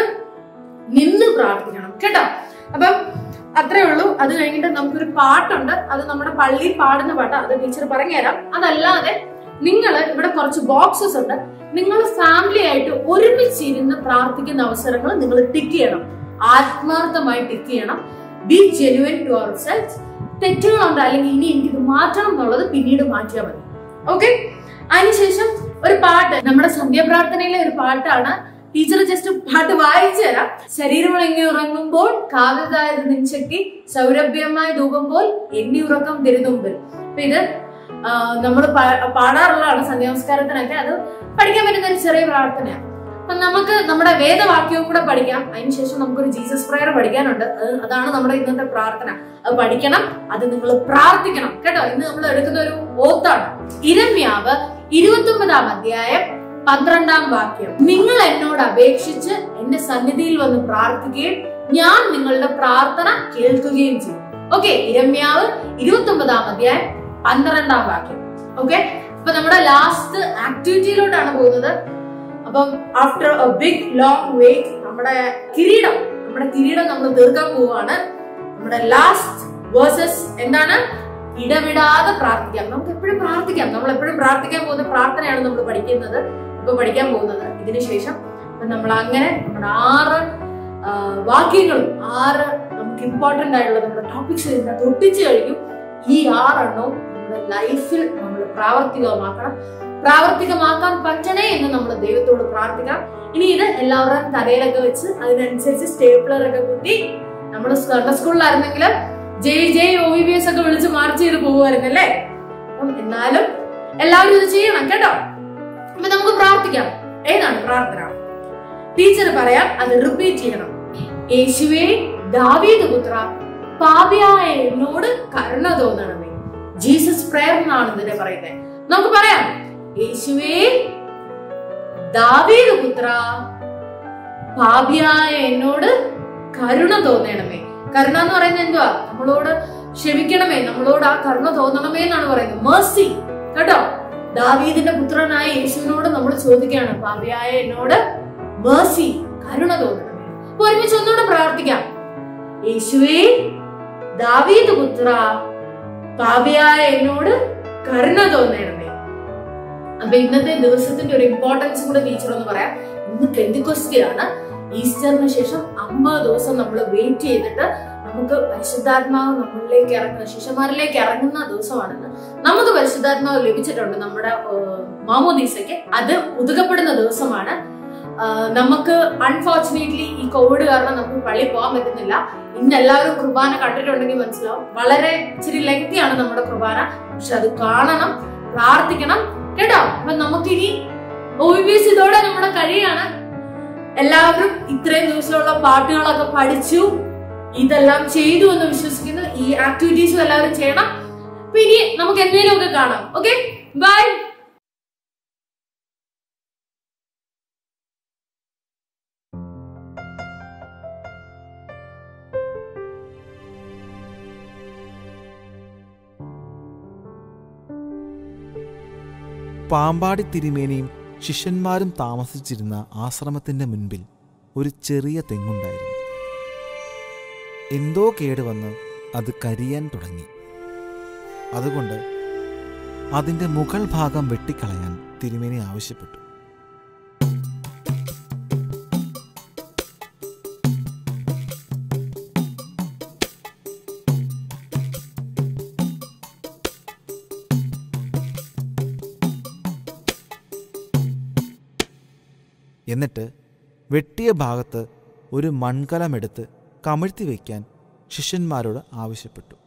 നിന്ന് പ്രാർത്ഥിക്കണം കേട്ടോ അപ്പം അത്രേ ഉള്ളൂ അത് കഴിഞ്ഞിട്ട് നമുക്കൊരു പാട്ടുണ്ട് അത് നമ്മുടെ പള്ളിയിൽ പാടുന്ന പാട്ടാ അത് ടീച്ചർ പറഞ്ഞുതരാം അതല്ലാതെ നിങ്ങൾ ഇവിടെ കുറച്ച് ബോക്സസ് ഉണ്ട് നിങ്ങൾ ഫാമിലി ആയിട്ട് ഒരുമിച്ചിരുന്ന് പ്രാർത്ഥിക്കുന്ന അവസരങ്ങൾ നിങ്ങൾ ടിക്ക് ചെയ്യണം ആത്മാർത്ഥമായി ടിക്ക് ചെയ്യണം be genuine to our selves തെറ്റുകളുണ്ട് അല്ലെങ്കിൽ ഇനി എനിക്കിത് മാറ്റണം എന്നുള്ളത് പിന്നീട് മാറ്റിയാൽ മതി ഓക്കെ അതിനുശേഷം ഒരു പാട്ട് നമ്മുടെ സന്ധ്യാപ്രാർത്ഥനയിലെ ഒരു പാട്ടാണ് ടീച്ചർ ജസ്റ്റ് പാട്ട് വായിച്ചു തരാം ശരീരം ഇളങ്ങി ഉറങ്ങുമ്പോൾ കാവ്യതായത് നെഞ്ചക്കി സൗരഭ്യമായ ധൂപം പോൽ എണ്ണി ഉറക്കം തിരുന്നുമ്പിൽ അപ്പൊ ഇത് നമ്മൾ പാടാറുള്ളതാണ് സന്ധ്യാനമസ്കാരത്തിനൊക്കെ അത് പഠിക്കാൻ പറ്റുന്ന ഒരു ചെറിയ പ്രാർത്ഥനയാണ് അപ്പൊ നമുക്ക് നമ്മുടെ വേദവാക്യവും കൂടെ പഠിക്കാം അതിനുശേഷം നമുക്കൊരു ജീസസ് പ്രയർ പഠിക്കാനുണ്ട് അത് അതാണ് നമ്മുടെ ഇന്നത്തെ പ്രാർത്ഥന അത് പഠിക്കണം അത് നിങ്ങൾ പ്രാർത്ഥിക്കണം കേട്ടോ ഇന്ന് നമ്മൾ എടുക്കുന്ന ഒരു ഓത്താണ് ഇരമ്യാവ് ഇരുപത്തി ഒമ്പതാം അധ്യായം പന്ത്രണ്ടാം വാക്യം നിങ്ങൾ എന്നോട് അപേക്ഷിച്ച് എന്റെ സന്നിധിയിൽ വന്ന് പ്രാർത്ഥിക്കുകയും ഞാൻ നിങ്ങളുടെ പ്രാർത്ഥന കേൾക്കുകയും ചെയ്യും ഓക്കെ ഇരമ്യാവ് ഇരുപത്തി ഒമ്പതാം അധ്യായം പന്ത്രണ്ടാം വാക്യം ഓക്കെ അപ്പൊ നമ്മുടെ ലാസ്റ്റ് ആക്ടിവിറ്റിയിലോട്ടാണ് പോകുന്നത് അപ്പം after a big long wait നമ്മുടെ കിരീടം നമ്മുടെ കിരീടം നമ്മൾ തീർക്കാൻ പോവുകയാണ് നമ്മുടെ ലാസ്റ്റ് വേഴ്സസ് എന്താണ് ഇടവിടാതെ പ്രാർത്ഥിക്കാം നമുക്ക് എപ്പോഴും പ്രാർത്ഥിക്കാം നമ്മൾ എപ്പോഴും പ്രാർത്ഥിക്കാൻ പോകുന്ന പ്രാർത്ഥനയാണ് നമ്മൾ പഠിക്കുന്നത് ഇപ്പൊ പഠിക്കാൻ പോകുന്നത് ഇതിനുശേഷം അപ്പൊ നമ്മൾ അങ്ങനെ നമ്മുടെ ആറ് ആ, വാക്യങ്ങളും ആറ് നമുക്ക് ഇമ്പോർട്ടന്റ് ആയിട്ടുള്ള നമ്മുടെ ടോപ്പിക്സ് ഇതിനകത്ത് ഒട്ടിച്ചു കഴിഞ്ഞു ഈ ആറെണ്ണവും നമ്മുടെ ലൈഫിൽ നമ്മൾ പ്രാവർത്തികമാക്കണം പ്രാവർത്തികമാക്കാൻ പറ്റണേ എന്ന് നമ്മൾ ദൈവത്തോട് പ്രാർത്ഥിക്കാം ഇനി ഇത് എല്ലാവരുടെയും തലയിലൊക്കെ വെച്ച് അതിനനുസരിച്ച് സ്റ്റേപ്ലർ ഒക്കെ കുത്തി നമ്മൾ സ്കൂളിലായിരുന്നെങ്കിൽ J J O V B S ഒക്കെ വിളിച്ച് മാർച്ച് ചെയ്ത് പോകുമായിരുന്നു അല്ലേ അപ്പം എന്നാലും എല്ലാവരും ഇത് ചെയ്യണം കേട്ടോ അപ്പൊ നമുക്ക് പ്രാർത്ഥിക്കാം ഏതാണ് പ്രാർത്ഥന ടീച്ചർ പറയാം അത് റിപ്പീറ്റ് ചെയ്യണം യേശുവേ ദാവീദ് പുത്ര പാപിയായ എന്നോട് കരുണ തോന്നണമേ ജീസസ് പ്രയർ എന്നാണ് ഇതിനെ പറയുന്നത് നമുക്ക് പറയാം യേശുവേ ദാവീദ് പുത്ര പാപിയായ എന്നോട് കരുണ തോന്നണമേ കരുണ എന്ന് പറയുന്നത് എന്തുവാ നമ്മളോട് ക്ഷമിക്കണമേ നമ്മളോട് ആ കരുണ തോന്നണമേ എന്നാണ് പറയുന്നത് മേഴ്സി കേട്ടോ ദാവീദിന്റെ പുത്രനായ യേശുവിനോട് നമ്മൾ ചോദിക്കുകയാണ് പാപിയായ എന്നോട് മേഴ്സി കരുണ തോന്നണമേ അപ്പൊ ഒരുമിച്ച് ഒന്നുകൂടെ പ്രാർത്ഥിക്കാം യേശുവേ ദാവീദ് പുത്ര പാപിയായ എന്നോട് കരുണ തോന്നണമേ അപ്പൊ ഇന്നത്തെ ദിവസത്തിന്റെ ഒരു ഇമ്പോർട്ടൻസ് കൂടെ ടീച്ചർ ഒന്ന് പറയാം ഇന്ന് പെന്തിക്കൊസ്റ്റിയാണ് ഈസ്റ്ററിന് ശേഷം അമ്പത് ദിവസം നമ്മൾ വെയിറ്റ് ചെയ്തിട്ട് നമുക്ക് പരിശുദ്ധാത്മാവ് നമ്മളിലേക്ക് ഇറങ്ങുന്ന ശിഷ്യന്മാരിലേക്ക് ഇറങ്ങുന്ന ദിവസമാണെന്ന് നമുക്ക് പരിശുദ്ധാത്മാവ് ലഭിച്ചിട്ടുണ്ട് നമ്മുടെ ഏഹ്, മാമോദീസയ്ക്ക് അത് ഉതുകപ്പെടുന്ന ദിവസമാണ് ആഹ്, നമുക്ക് അൺഫോർച്ചുനേറ്റ്ലി ഈ കോവിഡ് കാരണം നമുക്ക് പള്ളി പോകാൻ പറ്റുന്നില്ല ഇന്ന് എല്ലാവരും കുർബാന കണ്ടിട്ടുണ്ടെങ്കിൽ മനസ്സിലാവും വളരെ ഇച്ചിരി ലെങ്തിയാണ് നമ്മുടെ കുർബാന പക്ഷെ അത് കാണണം പ്രാർത്ഥിക്കണം കേട്ടോ അപ്പൊ നമുക്കിനി ഒ ബി എസ് ഇതോടെ നമ്മുടെ കഴിയാണ് എല്ലാവരും ഇത്രയും ദിവസമുള്ള പാട്ടുകളൊക്കെ പഠിച്ചു ഇതെല്ലാം ചെയ്തു എന്ന് വിശ്വസിക്കുന്നു ഈ ആക്ടിവിറ്റീസും എല്ലാവരും ചെയ്യണം അപ്പൊ ഇനി നമുക്ക് എന്തെങ്കിലും ഒക്കെ കാണാം ഓക്കെ ബൈ പാമ്പാടി തിരുമേനിയും ശിഷ്യന്മാരും താമസിച്ചിരുന്ന ആശ്രമത്തിന്റെ മുൻപിൽ ഒരു ചെറിയ തെങ്ങുണ്ടായിരുന്നു എന്തോ കേടുവന്ന് അത് കരിയാൻ തുടങ്ങി അതുകൊണ്ട് അതിന്റെ മുകൾ ഭാഗം വെട്ടിക്കളയാൻ തിരുമേനി ആവശ്യപ്പെട്ടു എന്നിട്ട് വെട്ടിയ ഭാഗത്ത് ഒരു മൺകലമെടുത്ത് കമിഴ്ത്തി വയ്ക്കാൻ ശിഷ്യന്മാരോട് ആവശ്യപ്പെട്ടു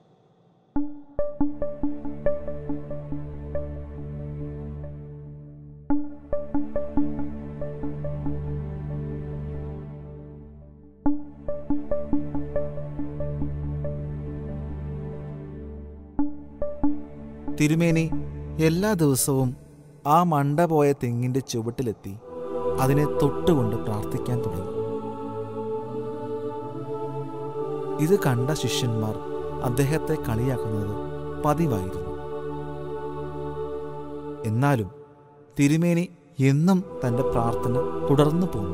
തിരുമേനി എല്ലാ ദിവസവും ആ മണ്ട പോയ തെങ്ങിന്റെ ചുവട്ടിലെത്തി അതിനെ തൊട്ടുകൊണ്ട് പ്രാർത്ഥിക്കാൻ തുടങ്ങി ഇത് കണ്ട ശിഷ്യന്മാർ അദ്ദേഹത്തെ കളിയാക്കുന്നത് പതിവായിരുന്നു എന്നാലും തിരുമേനി എന്നും തന്റെ പ്രാർത്ഥന തുടർന്നു പോന്നു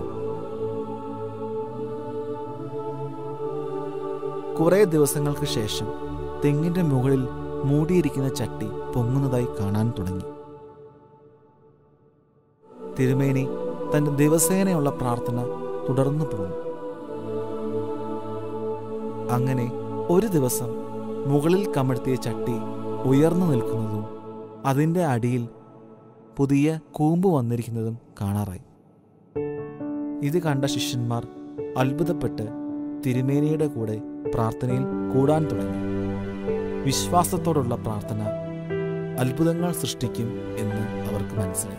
കുറെ ദിവസങ്ങൾക്ക് ശേഷം തെങ്ങിന്റെ മുകളിൽ മൂടിയിരിക്കുന്ന ചട്ടി പൊങ്ങുന്നതായി കാണാൻ തുടങ്ങി തിരുമേനി തന്റെ ദിവസേനയുള്ള പ്രാർത്ഥന തുടർന്നു പോന്നു അങ്ങനെ ഒരു ദിവസം മുകളിൽ കമഴ്ത്തിയ ചട്ടി ഉയർന്നു നിൽക്കുന്നതും അതിൻ്റെ അടിയിൽ പുതിയ കൂമ്പ് വന്നിരിക്കുന്നതും കാണാറായി ഇത് കണ്ട ശിഷ്യന്മാർ അത്ഭുതപ്പെട്ട് തിരുമേനിയുടെ കൂടെ പ്രാർത്ഥനയിൽ കൂടാൻ തുടങ്ങി വിശ്വാസത്തോടുള്ള പ്രാർത്ഥന അത്ഭുതങ്ങൾ സൃഷ്ടിക്കും എന്ന് അവർക്ക് മനസ്സിലായി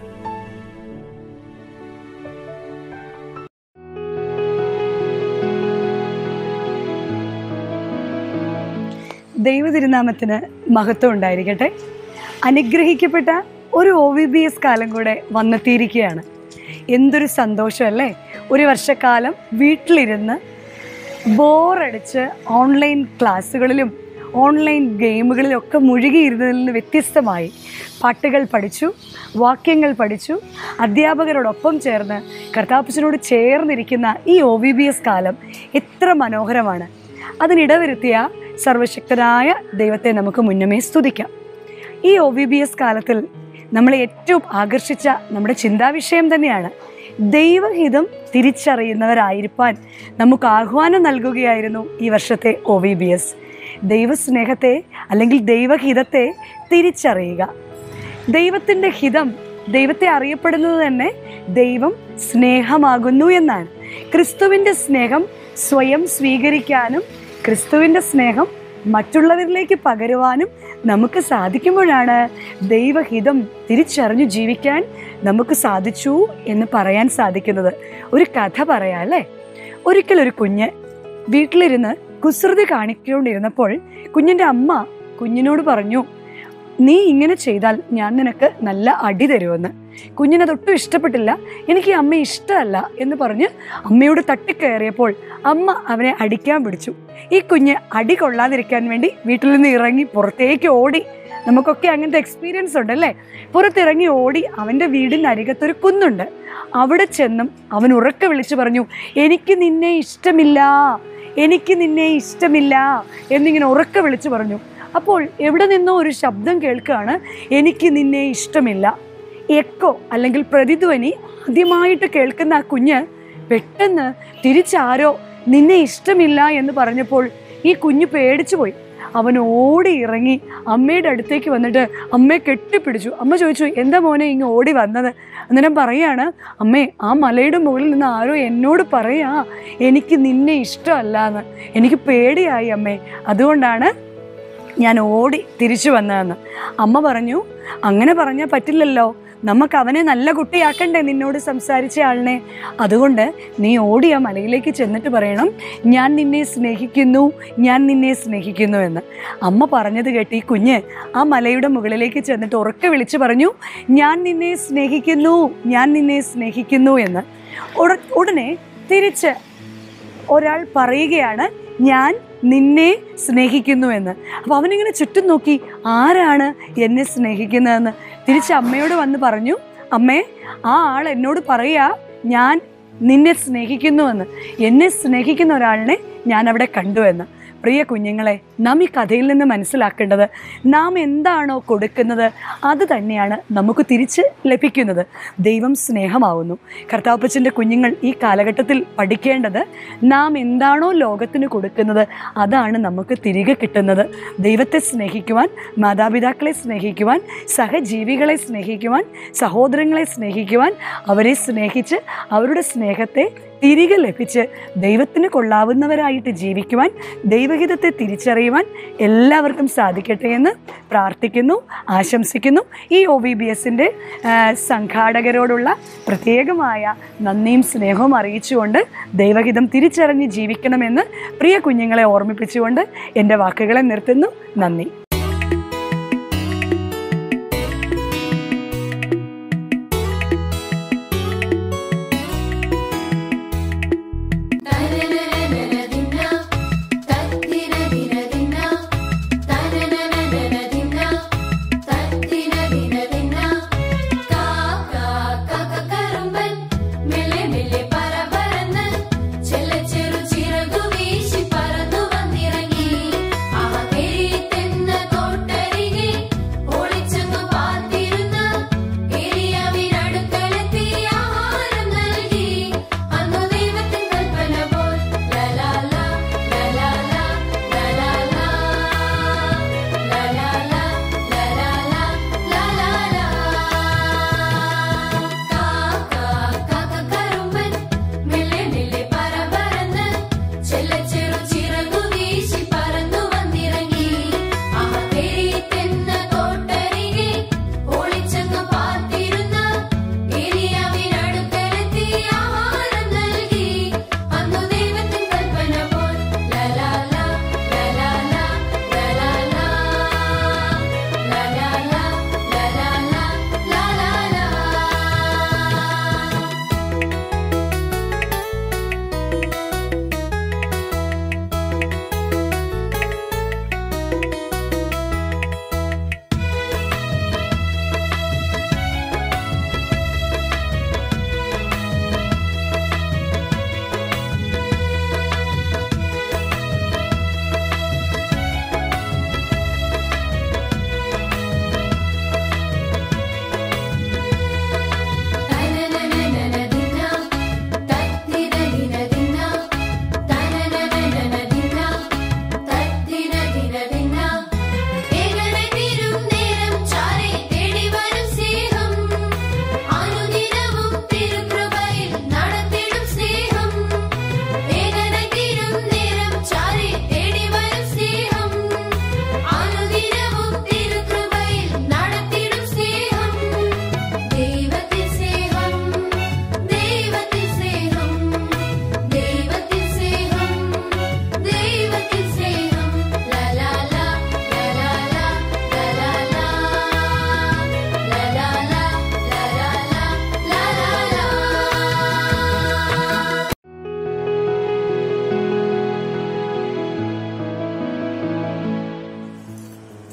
ദൈവതിരുനാമത്തിന് മഹത്വം ഉണ്ടായിരിക്കട്ടെ അനുഗ്രഹിക്കപ്പെട്ട ഒരു ഒ വി ബി എസ് കാലം കൂടെ വന്നെത്തിയിരിക്കുകയാണ് എന്തൊരു സന്തോഷമല്ലേ ഒരു വർഷക്കാലം വീട്ടിലിരുന്ന് ബോറടിച്ച് ഓൺലൈൻ ക്ലാസ്സുകളിലും ഓൺലൈൻ ഗെയിമുകളിലും ഒക്കെ മുഴുകിയിരുന്നതിൽ നിന്ന് വ്യത്യസ്തമായി പാട്ടുകൾ പഠിച്ചു വാക്യങ്ങൾ പഠിച്ചു അധ്യാപകരോടൊപ്പം ചേർന്ന് കർത്താപ്പച്ചനോട് ചേർന്നിരിക്കുന്ന ഈ ഒ വി ബി എസ് കാലം എത്ര മനോഹരമാണ് അതിനിടവരുത്തിയ സർവശക്തനായ ദൈവത്തെ നമുക്ക് മുന്നമേ സ്തുതിക്കാം ഈ ഒ വി ബി എസ് കാലത്തിൽ നമ്മളെ ഏറ്റവും ആകർഷിച്ച നമ്മുടെ ചിന്താവിഷയം തന്നെയാണ് ദൈവഹിതം തിരിച്ചറിയുന്നവരായിരിക്കാൻ നമുക്ക് ആഹ്വാനം നൽകുകയായിരുന്നു ഈ വർഷത്തെ ഒ വി ബി എസ് ദൈവസ്നേഹത്തെ അല്ലെങ്കിൽ ദൈവഹിതത്തെ തിരിച്ചറിയുക ദൈവത്തിൻ്റെ ഹിതം ദൈവത്തെ അറിയപ്പെടുന്നത് തന്നെ ദൈവം സ്നേഹമാകുന്നു എന്നാണ് ക്രിസ്തുവിൻ്റെ സ്നേഹം സ്വയം സ്വീകരിക്കാനും ക്രിസ്തുവിൻ്റെ സ്നേഹം മറ്റുള്ളവരിലേക്ക് പകരുവാനും നമുക്ക് സാധിക്കുമ്പോഴാണ് ദൈവഹിതം തിരിച്ചറിഞ്ഞു ജീവിക്കാൻ നമുക്ക് സാധിച്ചു എന്ന് പറയാൻ സാധിക്കുന്നത് ഒരു കഥ പറയാം അല്ലേ ഒരിക്കൽ ഒരു കുഞ്ഞ് വീട്ടിലിരുന്ന് കുസൃതി കാണിക്കൊണ്ടിരുന്നപ്പോൾ കുഞ്ഞിൻ്റെ അമ്മ കുഞ്ഞിനോട് പറഞ്ഞു നീ ഇങ്ങനെ ചെയ്താൽ ഞാൻ നിനക്ക് നല്ല അടി തരുമെന്ന് കുഞ്ഞിനത് ഒട്ടും ഇഷ്ടപ്പെട്ടില്ല എനിക്ക് ഈ അമ്മയെ ഇഷ്ടമല്ല എന്ന് പറഞ്ഞ് അമ്മയോട് തട്ടിക്കയറിയപ്പോൾ അമ്മ അവനെ അടിക്കാൻ പിടിച്ചു ഈ കുഞ്ഞ് അടി കൊള്ളാതിരിക്കാൻ വേണ്ടി വീട്ടിൽ നിന്ന് ഇറങ്ങി പുറത്തേക്ക് ഓടി നമുക്കൊക്കെ അങ്ങനത്തെ എക്സ്പീരിയൻസ് ഉണ്ടല്ലേ പുറത്തിറങ്ങി ഓടി അവൻ്റെ വീടിൻ്റെ അരികത്തൊരു കുന്നുണ്ട് അവിടെ ചെന്നും അവൻ ഉറക്കെ വിളിച്ചു പറഞ്ഞു എനിക്ക് നിന്നെ ഇഷ്ടമില്ല എനിക്ക് നിന്നെ ഇഷ്ടമില്ല എന്നിങ്ങനെ ഉറക്കെ വിളിച്ചു പറഞ്ഞു അപ്പോൾ എവിടെ നിന്നോ ഒരു ശബ്ദം കേൾക്കുകയാണ് എനിക്ക് നിന്നെ ഇഷ്ടമില്ല എക്കോ അല്ലെങ്കിൽ പ്രതിധ്വനി ആദ്യമായിട്ട് കേൾക്കുന്ന ആ കുഞ്ഞ് പെട്ടെന്ന് തിരിച്ചാരോ നിന്നെ ഇഷ്ടമില്ല എന്ന് പറഞ്ഞപ്പോൾ ഈ കുഞ്ഞ് പേടിച്ചു പോയി അവൻ ഓടി ഇറങ്ങി അമ്മയുടെ അടുത്തേക്ക് വന്നിട്ട് അമ്മയെ കെട്ടിപ്പിടിച്ചു അമ്മ ചോദിച്ചു എന്താ മോനെ ഇങ്ങ് ഓടി വന്നത് അന്നേരം പറയാണ് അമ്മേ ആ മലയുടെ മുകളിൽ നിന്ന് ആരോ എന്നോട് പറയാ എനിക്ക് നിന്നെ ഇഷ്ടമല്ല എന്ന് എനിക്ക് പേടിയായി അമ്മേ അതുകൊണ്ടാണ് ഞാൻ ഓടി തിരിച്ചു വന്നതെന്ന് അമ്മ പറഞ്ഞു അങ്ങനെ പറഞ്ഞാൽ പറ്റില്ലല്ലോ നമുക്ക് അവനെ നല്ല കുട്ടിയാക്കണ്ടേ നിന്നോട് സംസാരിച്ച ആളിനെ അതുകൊണ്ട് നീ ഓടി ആ മലയിലേക്ക് ചെന്നിട്ട് പറയണം ഞാൻ നിന്നെ സ്നേഹിക്കുന്നു ഞാൻ നിന്നെ സ്നേഹിക്കുന്നു എന്ന് അമ്മ പറഞ്ഞത് കേട്ട് ഈ കുഞ്ഞ് ആ മലയുടെ മുകളിലേക്ക് ചെന്നിട്ട് ഉറക്കെ വിളിച്ചു പറഞ്ഞു ഞാൻ നിന്നെ സ്നേഹിക്കുന്നു ഞാൻ നിന്നെ സ്നേഹിക്കുന്നു എന്ന് ഉട- ഉടനെ തിരിച്ച് ഒരാൾ പറയുകയാണ് ഞാൻ നിന്നെ സ്നേഹിക്കുന്നു എന്ന് അപ്പോൾ അവനിങ്ങനെ ചുറ്റും നോക്കി ആരാണ് എന്നെ സ്നേഹിക്കുന്നതെന്ന് തിരിച്ച് അമ്മയോട് വന്ന് പറഞ്ഞു അമ്മേ ആ ആൾ എന്നോട് പറയാ ഞാൻ നിന്നെ സ്നേഹിക്കുന്നുവെന്ന് എന്നെ സ്നേഹിക്കുന്ന ഒരാളിനെ ഞാൻ അവിടെ കണ്ടു എന്ന് പ്രിയ കുഞ്ഞുങ്ങളെ നാം ഈ കഥയിൽ നിന്ന് മനസ്സിലാക്കേണ്ടത് നാം എന്താണോ കൊടുക്കുന്നത് അത് തന്നെയാണ് നമുക്ക് തിരിച്ച് ലഭിക്കുന്നത് ദൈവം സ്നേഹമാവുന്നു കർത്താപ്പച്ചൻ്റെ കുഞ്ഞുങ്ങൾ ഈ കാലഘട്ടത്തിൽ പഠിക്കേണ്ടത് നാം എന്താണോ ലോകത്തിന് കൊടുക്കുന്നത് അതാണ് നമുക്ക് തിരികെ കിട്ടുന്നത് ദൈവത്തെ സ്നേഹിക്കുവാൻ മാതാപിതാക്കളെ സ്നേഹിക്കുവാൻ സഹജീവികളെ സ്നേഹിക്കുവാൻ സഹോദരങ്ങളെ സ്നേഹിക്കുവാൻ അവരെ സ്നേഹിച്ച് അവരുടെ സ്നേഹത്തെ തിരികെ ലഭിച്ച് ദൈവത്തിന് കൊള്ളാവുന്നവരായിട്ട് ജീവിക്കുവാൻ ദൈവഹിതത്തെ തിരിച്ചറിയുവാൻ എല്ലാവർക്കും സാധിക്കട്ടെ എന്ന് പ്രാർത്ഥിക്കുന്നു ആശംസിക്കുന്നു ഈ ഒ വി ബി എസിൻ്റെ സംഘാടകരോടുള്ള പ്രത്യേകമായ നന്ദിയും സ്നേഹവും അറിയിച്ചുകൊണ്ട് ദൈവഹിതം തിരിച്ചറിഞ്ഞ് ജീവിക്കണമെന്ന് പ്രിയ കുഞ്ഞുങ്ങളെ ഓർമ്മിപ്പിച്ചുകൊണ്ട് എൻ്റെ വാക്കുകളെ നിർത്തുന്നു നന്ദി തനനനനനദിന തത്തിനദിനദിന തനനനനനദിന തത്തിനദിനദിന കാക്ക കാക്കക്കറുമ്പൻ മെല്ലെ മെല്ലെ പറപറന്ന് ചെല്ലച്ചെറു ചിറകു വീശി പറന്നു വന്നിറങ്ങി ആ തെന്നൽ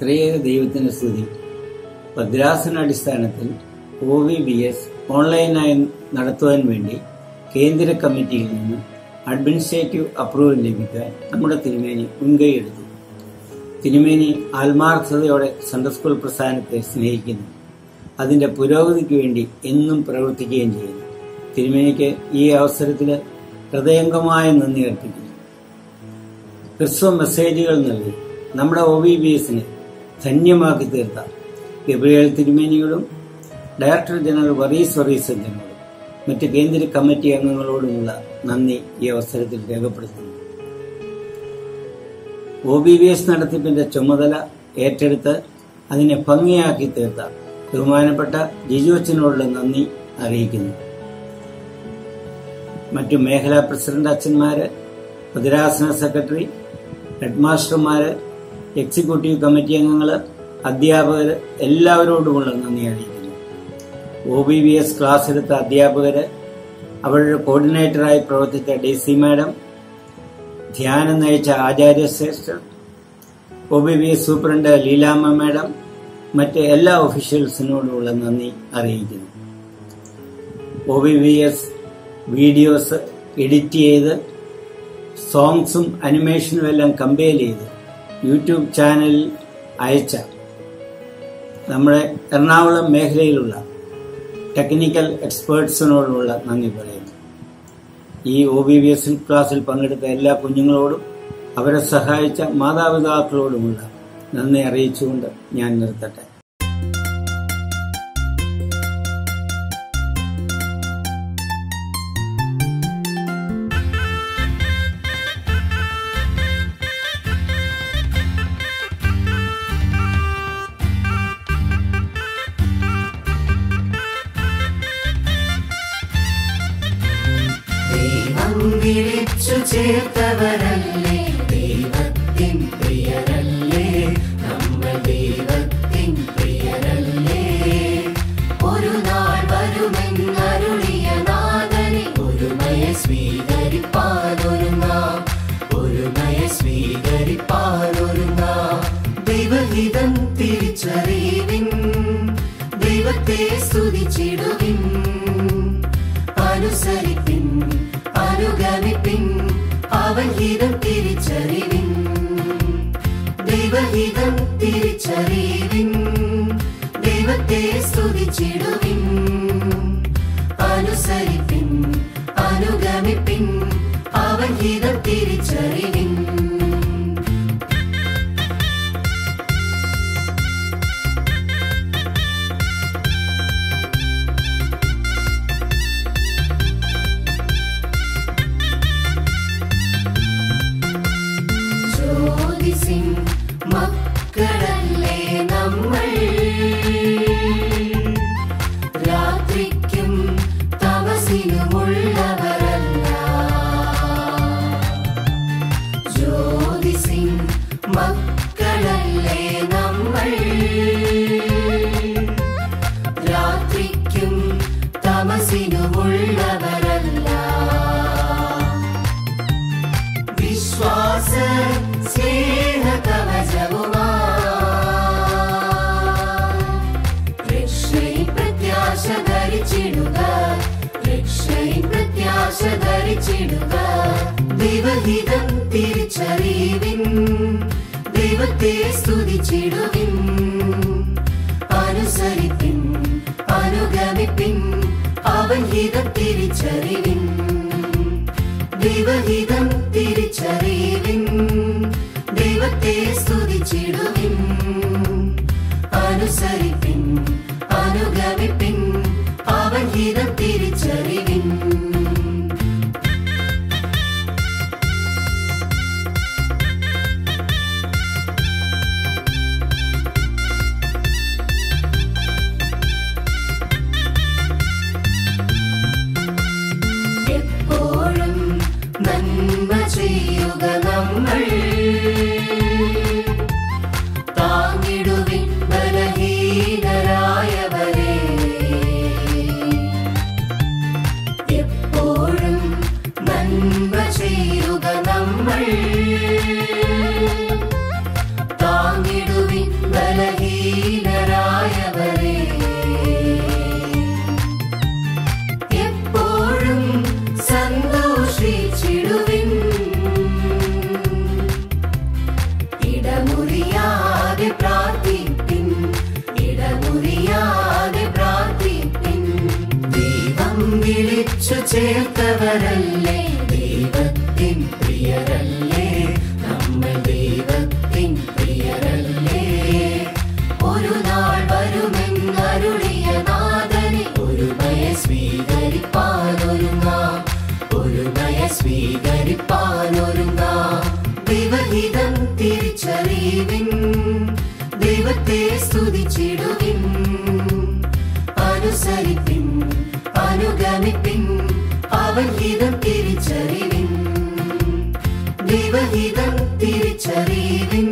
ത്രിയേക ദൈവത്തിന് സ്തുതി ഭദ്രാസന അടിസ്ഥാനത്തിൽ ഒ വി ബി എസ് ഓൺലൈനായി നടത്തുവാൻ വേണ്ടി കേന്ദ്ര കമ്മിറ്റിയിൽ നിന്ന് അഡ്മിനിസ്ട്രേറ്റീവ് അപ്രൂവൽ ലഭിക്കാൻ നമ്മുടെ തിരുമേനി മുൻകൈയെടുത്തു തിരുമേനി ആത്മാർത്ഥതയോടെ സൺഡേ സ്കൂൾ പ്രസ്ഥാനത്തെ സ്നേഹിക്കുന്നു അതിന്റെ പുരോഗതിക്ക് വേണ്ടി എന്നും പ്രവർത്തിക്കുകയും ചെയ്യുന്നു തിരുമേനിക്ക് ഈ അവസരത്തിൽ ഹൃദയംഗമായ നന്ദി അർപ്പിക്കുന്നു ക്രിസ്തു മെസ്സേജുകൾ നൽകി നമ്മുടെ ഒ വി ബി എസിനെ ധന്യമാക്കി തീർത്ത ഗബ്രിയേൽ തിരുമേനിയോടും ഡയറക്ടർ ജനറൽ വറീസ് വറീസഞ്ചനോടും മറ്റ് കേന്ദ്ര കമ്മിറ്റി അംഗങ്ങളോടുമുള്ള നന്ദി ഈ അവസരത്തിൽ രേഖപ്പെടുത്തുന്നു ഒ ബി ബി എസ് നടത്തിപ്പിന്റെ ചുമതല ഏറ്റെടുത്ത് അതിനെ ഭംഗിയാക്കി തീർത്ത ബഹുമാനപ്പെട്ട ജിജുവച്ചനോടുള്ള നന്ദി അറിയിക്കുന്നു മറ്റു മേഖലാ പ്രസിഡന്റ് അച്ഛന്മാര് ഭദ്രാസന സെക്രട്ടറി ഹെഡ്മാസ്റ്റർമാര് എക്സിക്യൂട്ടീവ് കമ്മിറ്റി അംഗങ്ങള് അധ്യാപകര് എല്ലാവരോടുമുള്ള നന്ദി അറിയിക്കുന്നു O B B S class എടുത്ത അധ്യാപകര് അവരുടെ കോർഡിനേറ്ററായി പ്രവർത്തിച്ച ഡി സി മാഡം ധ്യാനം നയിച്ച ആചാര്യശ്രേഷ്ഠർ O B B S superintendent Leelamma madam മറ്റ് എല്ലാ ഒഫീഷ്യൽസിനോടുമുള്ള നന്ദി അറിയിക്കുന്നു O B B S videos edit ചെയ്ത് സോങ്സും അനിമേഷനും എല്ലാം കമ്പയർ ചെയ്ത് യൂട്യൂബ് ചാനലിൽ അയച്ച നമ്മുടെ എറണാകുളം മേഖലയിലുള്ള ടെക്നിക്കൽ എക്സ്പേർട്സിനോടുള്ള നന്ദി പറയുന്നു ഈ ഒ ബി ബി എസ് ക്ലാസ്സിൽ പങ്കെടുത്ത എല്ലാ കുഞ്ഞുങ്ങളോടും അവരെ സഹായിച്ച മാതാപിതാക്കളോടുമുള്ള നന്ദി അറിയിച്ചുകൊണ്ട് ഞാൻ നിർത്തട്ടെ ദൈവം വിളിച്ചു ചേർത്തവരല്ലേ ദൈവത്തിൻ പ്രിയരല്ലേ നമ്മൾ ദൈവത്തിൻ പ്രിയരല്ലേ ഒരു നാൾ വരുമെന്നരുളിയ നാഥനെ ഒരുമയെ സ്വീകരിപ്പാനൊരുങ്ങാം ഒരുമയെ സ്വീകരിപ്പാനൊരുങ്ങാം ദൈവഹിതം തിരിച്ചറിവിൻ ദൈവത്തെ സ്തുതിച്ചിടുവിൻ അനുസരിപ്പിൻ അനുഗമിപ്പിൻ അവൻ ഹിതം തിരിച്ചറിവിൻ ദൈവഹിതം തിരിച്ചറിവിൻ ദൈവത്തെ സ്തുതിച്ചിടുവിൻ അനുസരിപ്പിൻ അനുഗമിപ്പിൻ അവൻ ഹിതം തിരിച്ചറിവിൻ ജ്യോതിസിൻ മക്കളല്ലേ നമ്മൾ രാത്രിക്കും തമസിനുമുള്ളവരല്ല ജ്യോതിസിൻ മക്കളല്ലേ നമ്മൾ രാത്രിക്കും തമസിനുമുള്ളവരല്ല വിശ്വാസ സ്നേഹ കവചവുമാ രക്ഷയിൽ പ്രത്യാശ ധരിച്ചിടുക രക്ഷയിൽ പ്രത്യാശ ധരിച്ചിടുക ദൈവഹിതം തിരിച്ചറിവിൻ ദൈവത്തെ സ്തുതിച്ചിടുവിൻ അനുസരിപ്പിൻ അനുഗമിപ്പിൻ അവൻ ഹിതം തിരിച്ചറിവിൻ ദൈവഹിതം തിരിച്ചറിവിൻ ദൈവത്തെ സ്തുതിച്ചിടുവിൻ അനുസരിപ്പിൻ അനുഗമിപ്പിൻ അവൻ ഹിതം തിരിച്ചറിവിൻ എപ്പോഴും നന്മ ചെയ്യുക നമ്മൾ താങ്ങിടുവിൻ ബലഹീനരായവരെ ഇടമുറിയാതെ പ്രാർത്ഥിപ്പിൻ ഇടമുറിയാതെ പ്രാർത്ഥിപ്പിൻ ദൈവം വിളിച്ചു ചേർത്തവരല്ലേ ദൈവത്തിൻ പ്രിയരല്ലേ നമ്മൾ ദൈവത്തിൻ പ്രിയരല്ലേ ഒരു നാൾ വരുമെന്നരുളിയ നാഥനെ ഒരു ഭയ സ്വീകരിപ്പാനൊരുങ്ങാം ഒരു ഭയ സ്വീകരിപ്പാനൊരുങ്ങാം ദൈവഹിതം തിരിച്ചറിവിൻ ദൈവത്തെ സ്തുതിച്ചിടുവിൻ അനുസരിപ്പിൻ അനുഗമിപ്പിൻ അവൻ ഹിതം തിരിച്ചറിവിൻ ദൈവഹിതം തിരിച്ചറിവിൻ